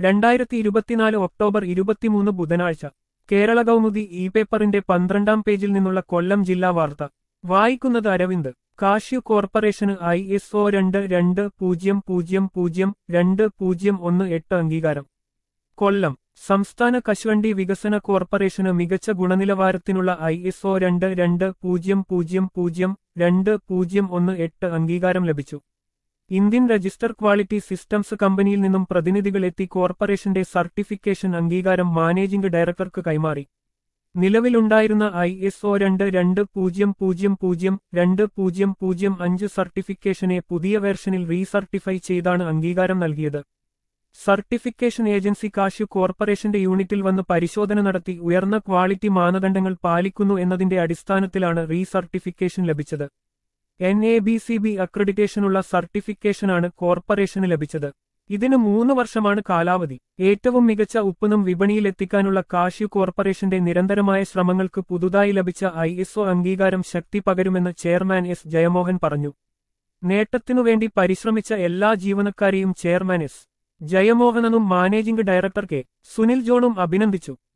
രണ്ടായിരത്തി ഇരുപത്തിനാല് ഒക്ടോബർ ഇരുപത്തിമൂന്ന് ബുധനാഴ്ച കേരള കൗമുദി ഇ പേപ്പറിന്റെ പന്ത്രണ്ടാം പേജിൽ നിന്നുള്ള കൊല്ലം ജില്ലാ വാർത്ത വായിക്കുന്നത് അരവിന്ദ് കാഷ്യു കോർപ്പറേഷന് ഐ എസ് ഒ രണ്ട് രണ്ട് പൂജ്യം പൂജ്യം പൂജ്യം രണ്ട് പൂജ്യം ഒന്ന് എട്ട് അംഗീകാരം കൊല്ലം സംസ്ഥാന കശുവണ്ടി വികസന കോർപ്പറേഷന് മികച്ച ഗുണനിലവാരത്തിനുള്ള ഐ എസ് ഒ രണ്ട് രണ്ട് പൂജ്യം പൂജ്യം പൂജ്യം രണ്ട് പൂജ്യം ഒന്ന് എട്ട് അംഗീകാരം ലഭിച്ചു ഇന്ത്യൻ രജിസ്റ്റർ ക്വാളിറ്റി സിസ്റ്റംസ് കമ്പനിയിൽ നിന്നും പ്രതിനിധികൾ എത്തി കോർപ്പറേഷന്റെ സർട്ടിഫിക്കേഷൻ അംഗീകാരം മാനേജിംഗ് ഡയറക്ടർക്ക് കൈമാറി നിലവിലുണ്ടായിരുന്ന ഐ എസ് ഒ രണ്ട് രണ്ട് പൂജ്യം പൂജ്യം പൂജ്യം രണ്ട് പൂജ്യം പൂജ്യം അഞ്ച് സർട്ടിഫിക്കേഷനെ പുതിയ വെർഷനിൽ റീസർട്ടിഫൈ ചെയ്താണ് അംഗീകാരം നൽകിയത് സർട്ടിഫിക്കേഷൻ ഏജൻസി കാഷ്യു കോർപ്പറേഷന്റെ യൂണിറ്റിൽ വന്ന് പരിശോധന നടത്തി ഉയർന്ന ക്വാളിറ്റി മാനദണ്ഡങ്ങൾ പാലിക്കുന്നു എന്നതിന്റെ അടിസ്ഥാനത്തിലാണ് റീസർട്ടിഫിക്കേഷൻ ലഭിച്ചത് N A B C B അക്രഡിറ്റേഷനുള്ള സർട്ടിഫിക്കേഷനാണ് കോർപ്പറേഷന് ലഭിച്ചത് ഇതിന് മൂന്ന് വർഷമാണ് കാലാവധി ഏറ്റവും മികച്ച ഉപ്പുനം വിപണിയിലെത്തിക്കാനുള്ള കാഷ്യു കോർപ്പറേഷന്റെ നിരന്തരമായ ശ്രമങ്ങൾക്ക് പുതുതായി ലഭിച്ച ഐ എസ് അംഗീകാരം ശക്തി പകരുമെന്ന് ചെയർമാൻ എസ് ജയമോഹൻ പറഞ്ഞു നേട്ടത്തിനുവേണ്ടി പരിശ്രമിച്ച എല്ലാ ജീവനക്കാരെയും ചെയർമാൻ എസ് ജയമോഹനനും മാനേജിംഗ് ഡയറക്ടർ കെ സുനിൽ ജോണും അഭിനന്ദിച്ചു